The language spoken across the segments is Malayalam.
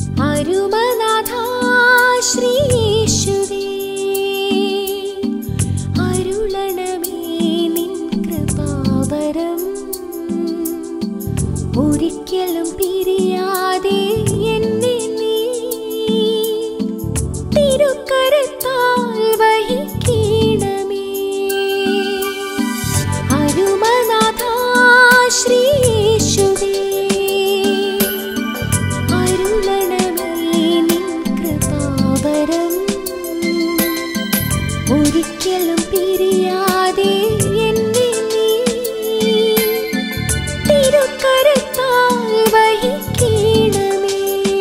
അരുമനാഥാ ശ്രീയേശുവേ അരുളണമേ നിൻ കൃപാവരം ഒരിക്കലും പിരിയാതെ എന്നെ നീ തിരുക്കരത്താൽ വഹിക്കണമേ അരുമനാഥാ ശ്രീയേശുവേ അരുളണമേ നിൻ കൃപാവരം ഒരിക്കലും പിരിയാതെ എന്നെ നീ തിരുക്കരത്താൽ വഹിക്കണമേ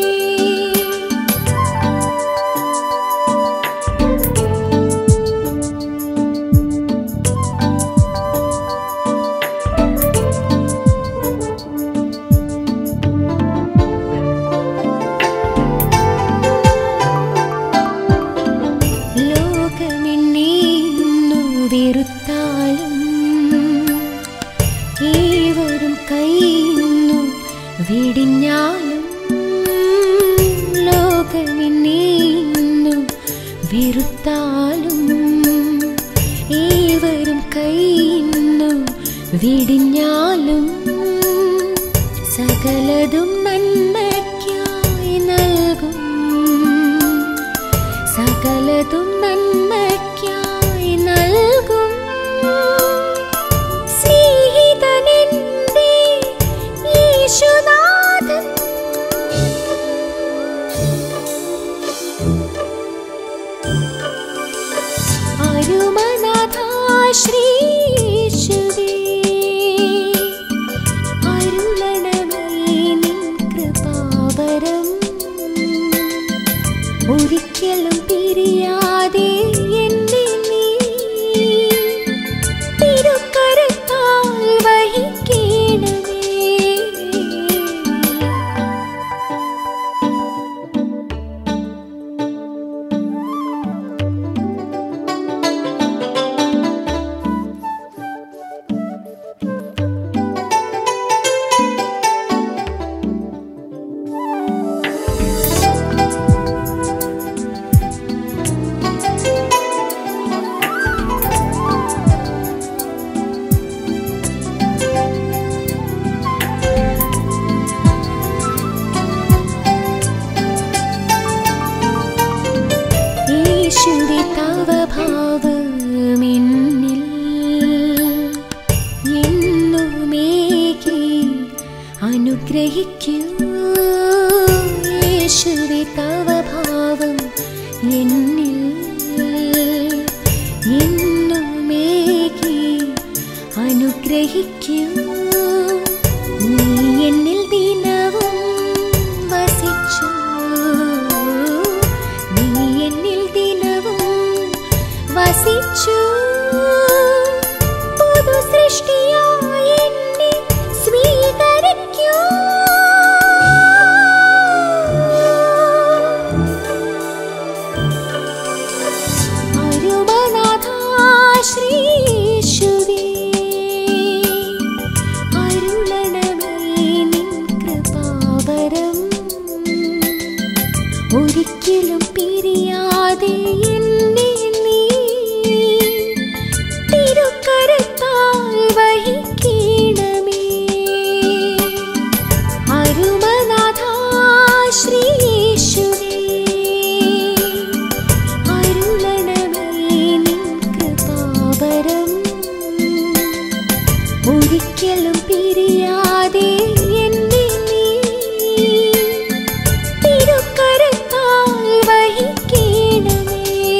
ലോകമെന്നീന്നു വെറുത്താലും ഏവരും കൈന്നു വെടിഞ്ഞാലും ലോകമെന്നീന്നു വെറുത്താലും ഏവരും കൈന്നു വെടിഞ്ഞാലും സകലതും നന്മയ്ക്കായി നൽകും സകലതും നന്മയ്ക്കായി നൽകും സ്നേഹിതനെന്റെ യേശുനാഥൻ അരുമനാഥാ ശ്രീയേശുവേ അരുളണമേ നിൻ കൃപാവരം ഒരിക്കലും പിരിയാതെ എന്നെ നീ തിരുക്കരത്താൽ വഹിക്കണമേ യേശുവേ തവ ഭാവമെന്നിൽ എന്നുമേകി അനുഗ്രഹിക്കൂ യേശുവേ തവ ഭാവം എന്നിൽ എന്നുമേകി അനുഗ്രഹിക്കൂ നീ എന്നിൽ ദിനവും വസിച്ചു നീ എന്നിൽ ദിനവും വസിച്ചു പുതു സൃഷ്ടിയായി എന്നെ സ്വീകരിക്കൂ അരുമനാഥാ ശ്രീയേശുവേ അരുളണമേ നിൻ കൃപാവരം ഒരിക്കലും പിരിയാതെ എന്നെ നീ തിരുക്കരത്താൽ വഹിക്കണമേ അരുമനാഥാ ശ്രീയേശുവേ അരുളണമേ നിൻ കൃപാവരം ഒരിക്കലും പിരിയാതെ എന്നെ നീ തിരുക്കരത്താൽ വഹിക്കണമേ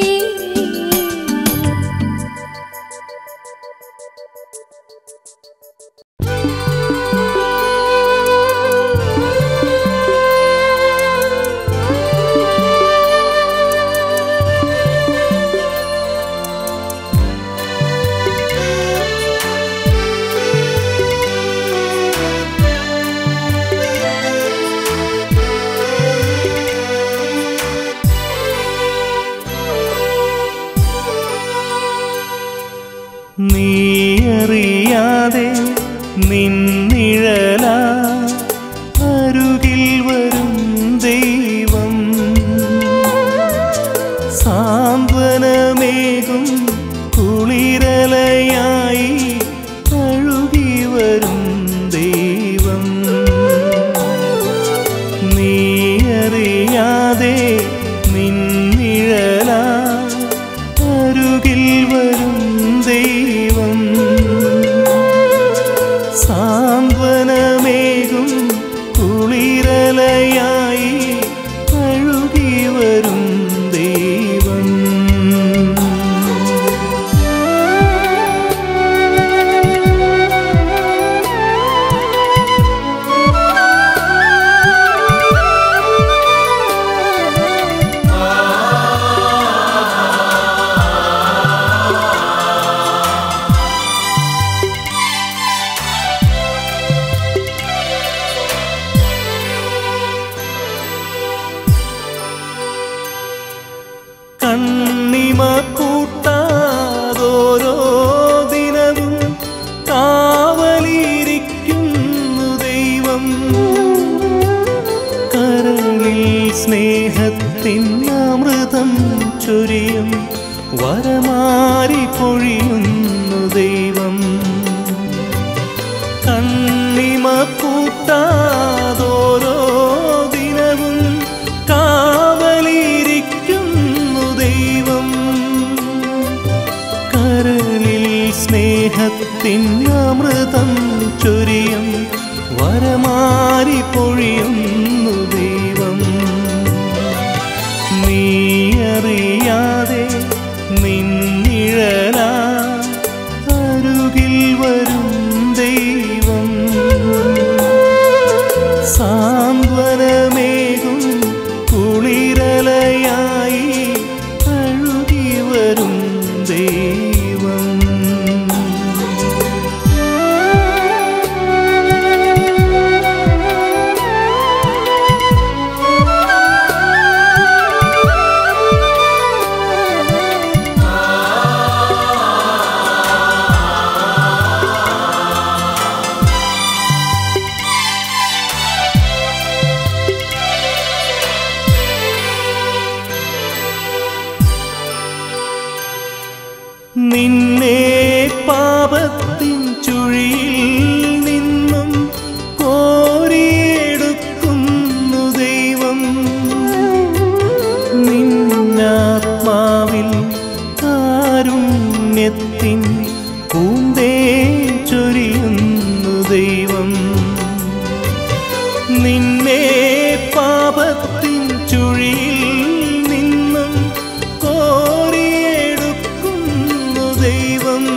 നീയറിയാതെ നിന്നിഴല അരുകിൽ വരും ദൈവമേ അറിയാതെ നിന്നിഴല അരുകിൽ വരും ദൈവം സാന്ത്വനമേകും കുളിരലയായി അഴുകി വരും ദൈവം കണ്ണിമ കൂട്ടാതോരോ ദിനവും കാവലിരിക്കുന്നു ദൈവം കരളിൽ സ്നേഹത്തിൻ അമൃതം ചൊരിയും വരമാരി പൊഴിയുന്നു ദൈവം കണ്ണിമ കൂട്ടാതോരോ ദിനവും കാവലിരിക്കുന്നു ദൈവം കരളിൽ സ്നേഹത്തിൻ അമൃതം ചൊരിയും വരമാരി പൊഴിയുന്നു ദൈവം നീ അറിയാതെ നിന്നിഴല അരുകിൽ വരും ദൈവം സാന്ത്വനമേകും കുളിരലയായി അഴുകി വരും ദൈവം നിന്നെ പാപത്തിൻ ചുഴിയിൽ നിന്നും കോരിയെടുക്കുന്നു ദൈവം നിന്നാത്മാവിൽ കാരുണ്യത്തിൻ പൂന്തേ ചൊരിയുന്നു ദൈവം നിന്നെ പാപത്തിൻ ചുഴിയിൽ നിന്നും കോരിയെടുക്കുന്നു ദൈവം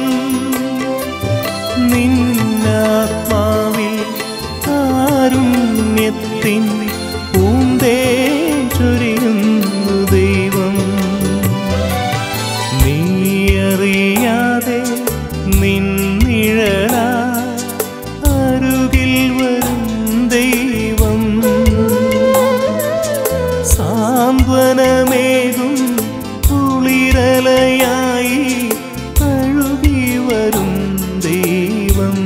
നിന്നാത്മാവിൽ കാരുണ്യത്തിൻ പൂന്തേ ചൊരിയുന്നു ദൈവം നീ അറിയാതെ നിന്നിഴല അരുകിൽ വരും ദൈവം സാന്ത്വനമേകും കുളിരലയായി അഴുകി വരും ദൈവം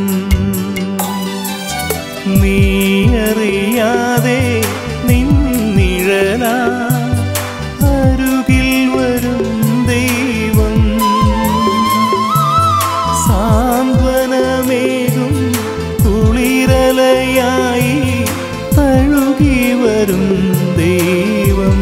നീ അറിയാതെ നിന്നിഴല അരുകിൽ വരും ദൈവം സാന്ത്വനമേകും കുളിരലയായി അഴുകി വരും ദൈവം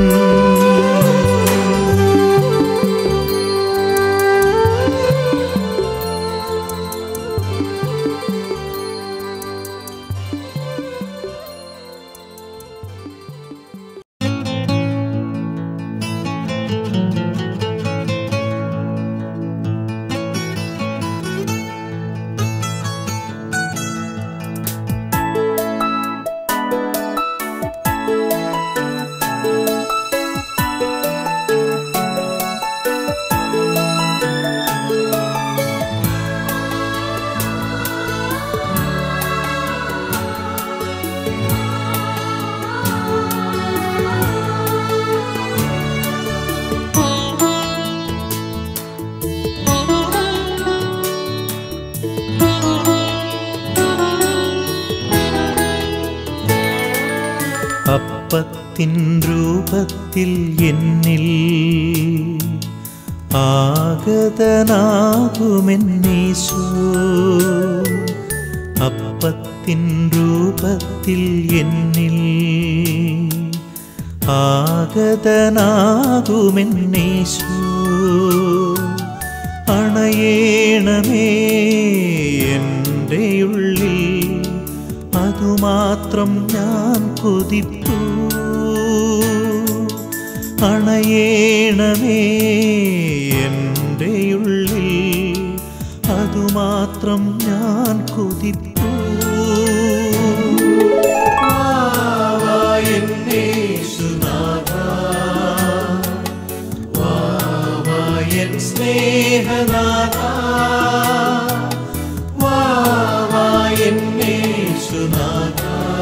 അപ്പത്തിൻ രൂപത്തിൽ എന്നിൽ ആഗതനാകുമെന്നീശോ അപ്പത്തിൻ രൂപത്തിൽ എന്നിൽ ആഗതനാകുമെന്നേശു അണയേണമേ എൻ്റെ ഉള്ളിൽ അതുമാത്രം ഞാൻ കൊതിപ്പൂ അണയേണമേ എൻ്റെ ഉള്ളിൽ അതുമാത്രം ഞാൻ കൊതിപ്പൂ വാവായൻ സ്നേഹനാഥ വാവായൻ യേശുനാഥ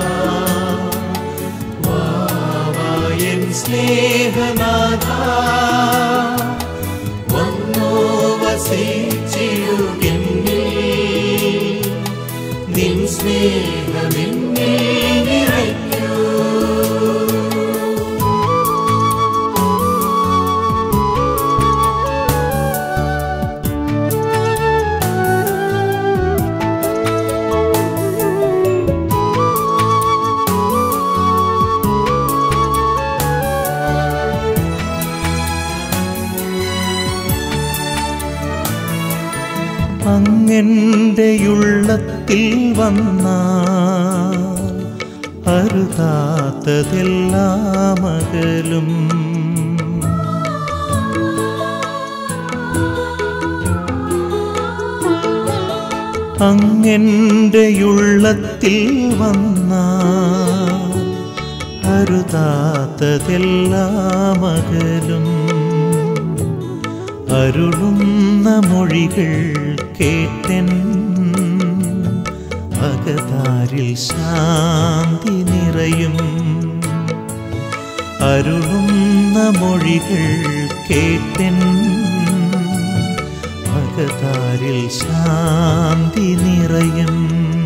വാവായൻ സ്നേഹനാഥ വന്നു വസിച്ചിടുകെന്നിൽ നിൻ സ്നേഹമെന്നിൽ നിറയ്ക്കൂ അങ്ങൻ്റെയുള്ളത്തിൽ വന്നാൽ അരുതാത്തതെല്ലാം അകലും അങ്ങൻ്റെയുള്ളത്തിൽ വന്നാൽ അരുതാത്തതെല്ലാം അകലും അരുളുന്ന മൊഴികൾ കേട്ടൻ അകതാരിൽ ശാന്തി നിറയും അരുളുന്ന മൊഴികൾ കേട്ടൻ അകതാരിൽ ശാന്തി നിറയും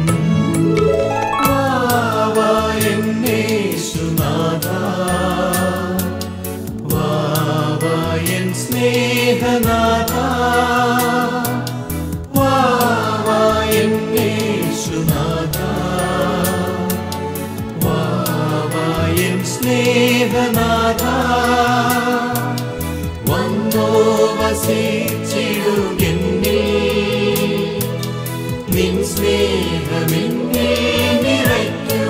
വാവായൻ സ്നേഹനാഥ വാവായൻ യേശുനാഥ വാവായൻ സ്നേഹനാഥ വന്നോ വസിച്ചിടുകെന്നിൽ നിൻ സ്നേഹമെന്നിൽ നിറയ്ക്കൂ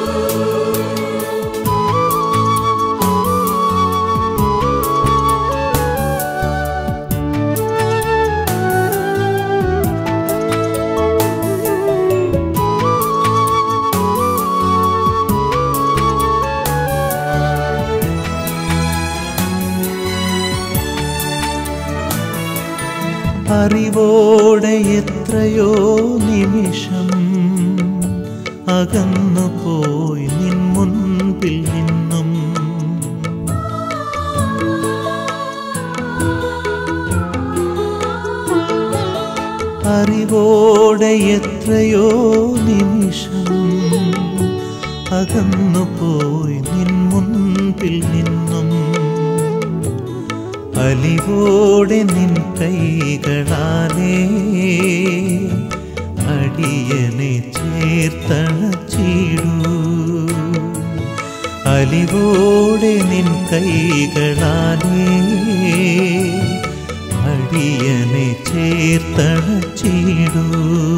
അറിവോടെ എത്രയോ നിമിഷം അകന്നു പോയി നിൻ മുൻപിൽ നിന്നും അറിവോടെ എത്രയോ നിമിഷം അകന്നു പോയി നിൻ മുൻപിൽ നിന്നും അലിവോടെ നിൻ കൈകളാലേ അടിയനെ ചേർത്തണച്ചിടൂ അലിവോടെ നിൻ കൈകളാലേ അടിയനെ ചേർത്തണച്ചിടൂ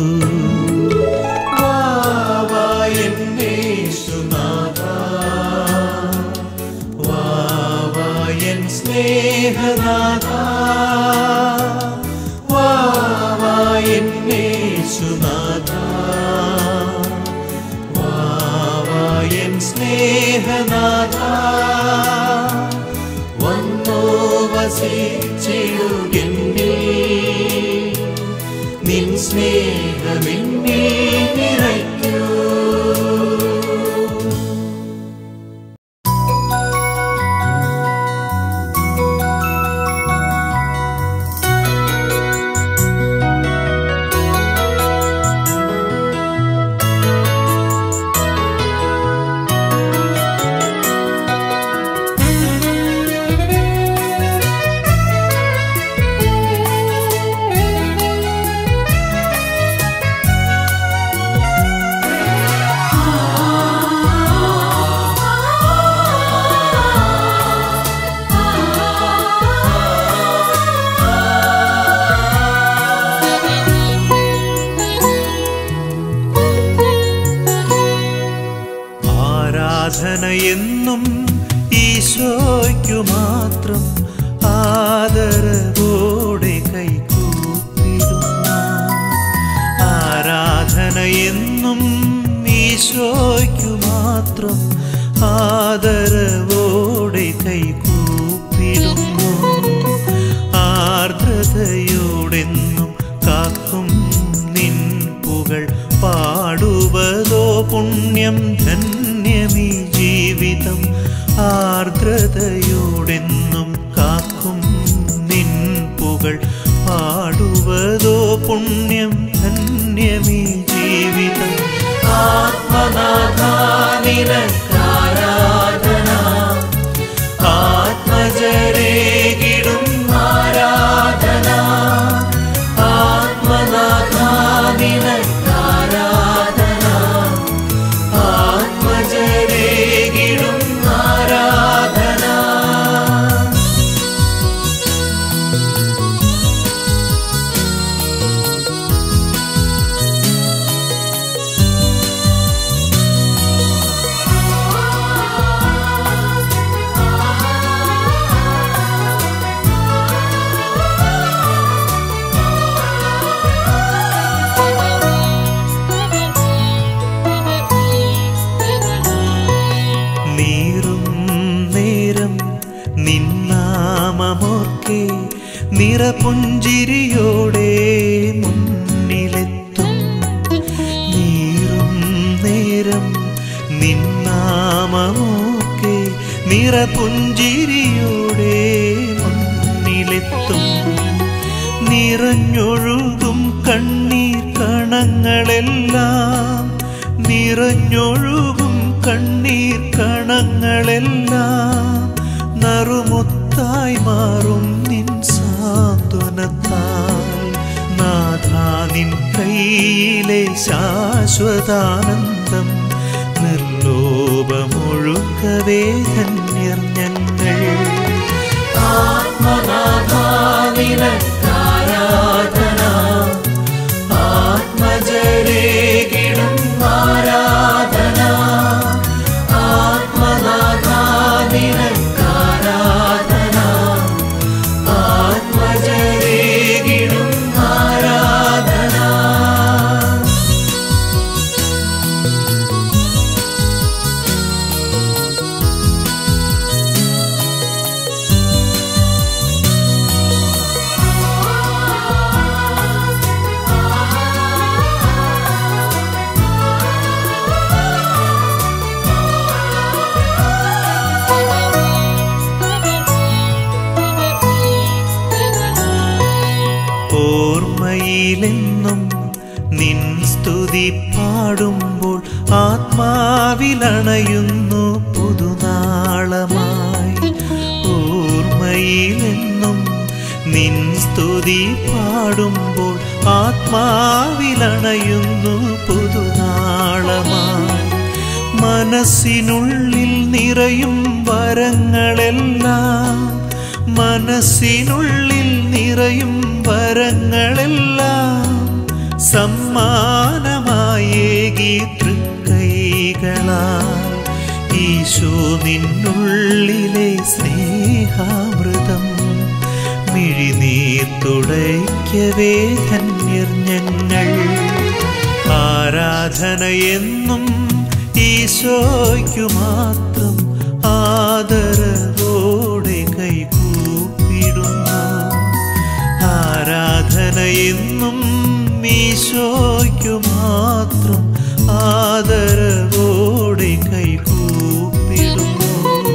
വാവായൻ സ്നേഹനാഥ വാവായൻ യേശുനാഥ വാവായൻ സ്നേഹനാഥ വന്നോ വസിച്ചിടുകെന്നിൽ നിൻ സ്നേഹമെന്നിൽ നിറയ്ക്കൂ Thank you. ആരാധന എന്നും ഈശോയ്ക്കു മാത്രം ആദരവോടെ കൈകൂപ്പിടുന്നു ആരാധന എന്നും ഈശോയ്ക്കു മാത്രം ആദരവോടെ കൈകൂപ്പിടുന്നു ആർദ്രതയോടെന്നും കാക്കും നിൻ പുകൾ പാടുവതോ പുണ്യം ധന്യമീ ജീവിതം ആർദ്രതയോടെന്നും കാക്കും നിൻ പുകൾ പാടുവതോ പുണ്യം ധന്യമീ ജീവിതം ആത്മനാഥാനിരക്കാരാധന ആത്മജരേകിടും ആരാധന ആത്മനാഥാനിരക്കാരാധന ആത്മജരേകിടും ആരാധന നീറും നേരം നിന്നാമമോർക്കെ നിറപുഞ്ചിരിയോടെ മുന്നിലെത്തും നീറും നേരം നിന്നാമമോർക്കെ നിറപുഞ്ചിരിയോടെ മുന്നിലെത്തും നിറഞ്ഞൊഴുകും കണ്ണീർ കണങ്ങളെല്ലാം നിറഞ്ഞൊഴുകും കണ്ണീർ കണങ്ങളെല്ലാം നറുമുത്തായി മാറും നിൻ സാന്ത്വനത്താൽ നാഥാ നിൻ കയ്യിലെ ശാശ്വതാനന്ദം നിർലോഭമൊഴുക്കവേ ധന്യർ ഞങ്ങൾ ആത്മനാഥാനിരക്കാരാധന ആത്മജരേകിടും ആരാധന ആത്മനാഥാനിരക്കാരാധന ആത്മജരേകിടും ആരാധന ഓർമ്മയിലെന്നും നിൻ സ്തുതി പാടുമ്പോൾ ആത്മാവിലണയുന്നു പുതുനാളമായി ഓർമ്മയിലെന്നും നിൻ സ്തുതി പാടുമ്പോൾ ആത്മാവിലണയുന്നു പുതുനാളമായി മനസ്സിനുള്ളിൽ നിറയും വരങ്ങളെല്ലാം മനസ്സിനുള്ളിൽ നിറയും വരങ്ങളെല്ലാം സമ്മാനമായേകി തൃക്കൈകളാൽ ഈശോ നിന്നുള്ളിലെ സ്നേഹാമൃതം മിഴിനീർ തുടയ്ക്കവേ ധന്യർ ഞങ്ങൾ ആരാധന എന്നും ഈശോയ്ക്കു മാത്രം ആദരവോടെ കൈകൂപ്പിടുന്നു ആരാധന എന്നും ഈശോയ്ക്കു മാത്രം ആദരവോടെ കൈകൂപ്പിടുന്നു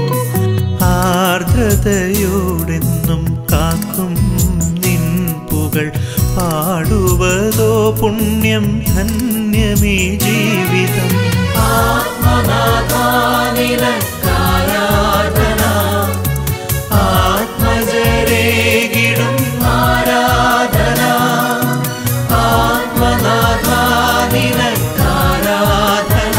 ആർദ്രതയോടെന്നും കാക്കും നിൻ പുകൾ പാടുവതോ പുണ്യം ധന്യമീ ജീവിതം ആത്മനാഥാനിരക്കാരാധന ആത്മജരേകിടും ആരാധന ആത്മനാഥാനിരക്കാരാധന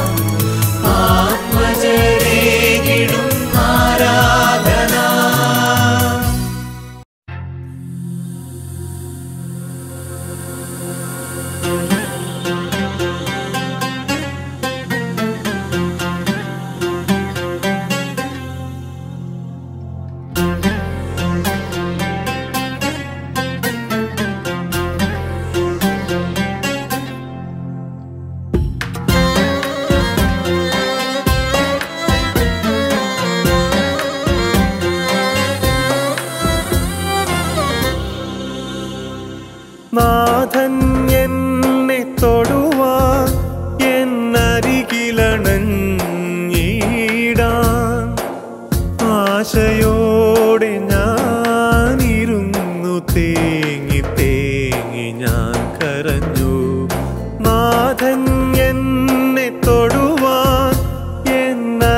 ആത്മജരേകിടും ആരാധന ും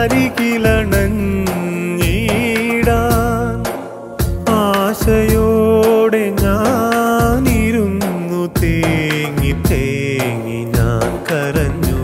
എന്നരികിലണഞ്ഞിടാൻ ആശയോടെ ഞാനിരുന്നു തേങ്ങി തേങ്ങി ഞാൻ കരഞ്ഞു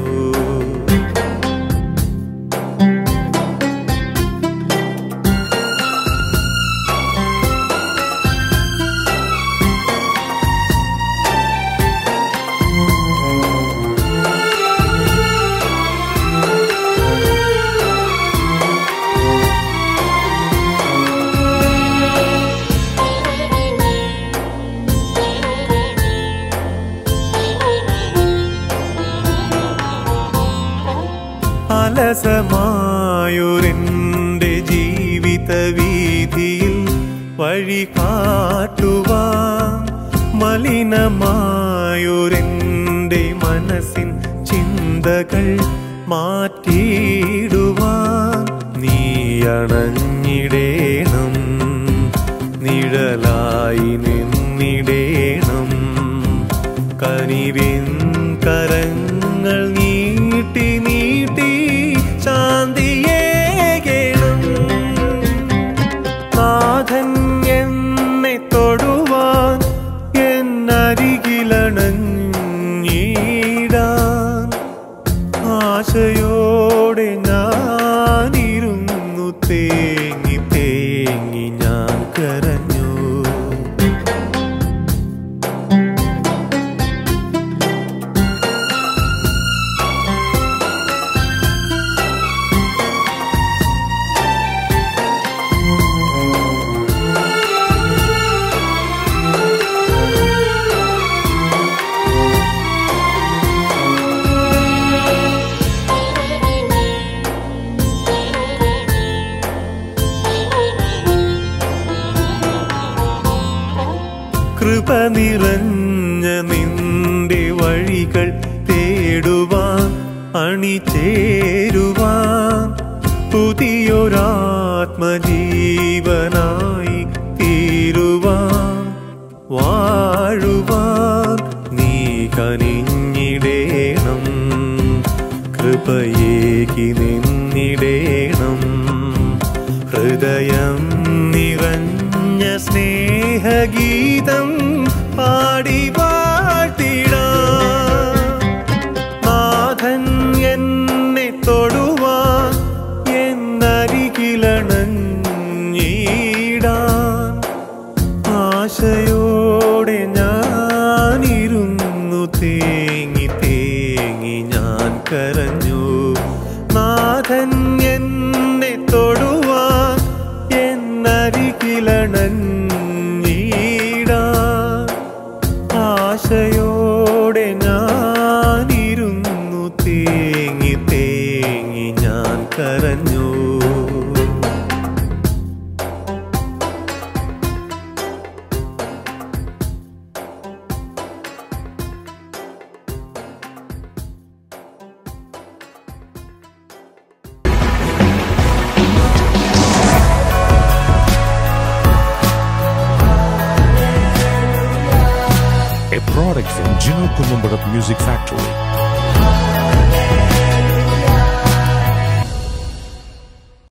അലസമായൊരെൻ്റെ ജീവിത വീതിയിൽ വഴി കാട്ടുവാൻ മലിനമായൊരെൻ്റെ മനസ്സിൻ ചിന്തകൾ മാറ്റിയിടുവാൻ നീ അണഞ്ഞിടേണം നിഴലായി നിന്നിടേണം കനിവിൻ കരങ്ങൾ നീട്ടി നീട്ടി ശാന്തിയേകണം നാഥൻ എന്നെ തൊടുവാൻ എന്നരികിലണഞ്ഞിടാൻ ആശയോടെ ഞാനിരുന്നു തേങ്ങി തേങ്ങി ഞാൻ കരഞ്ഞു കൃപ നിറഞ്ഞ നിന്റെ വഴികൾ തേടുവാൻ അണിചേരുവാൻ പുതിയൊരാത്മജീവനായി തീരുവാൻ വാഴുവാൻ നീ കനിഞ്ഞിടേണം കൃപയേകി നിന്നിടേണം ഹൃദയം നിറഞ്ഞ സ്നേഹഗീതം പാടി വാഴ്ത്തിടാം നാഥൻ എന്നെ തൊടുവാൻ എന്നരികിലണഞ്ഞിടാൻ ആശയോടെ ഞാനിരുന്നു തേങ്ങി തേങ്ങി ഞാൻ കരഞ്ഞു നാഥൻ എന്നെ തൊടുവാൻ എന്നരികിലണഞ്ഞിടാൻ ആശയോടെ ഞാനിരുന്നു തേങ്ങി തേങ്ങി ഞാൻ കരഞ്ഞു a product from Gino Columbarat Music Factory.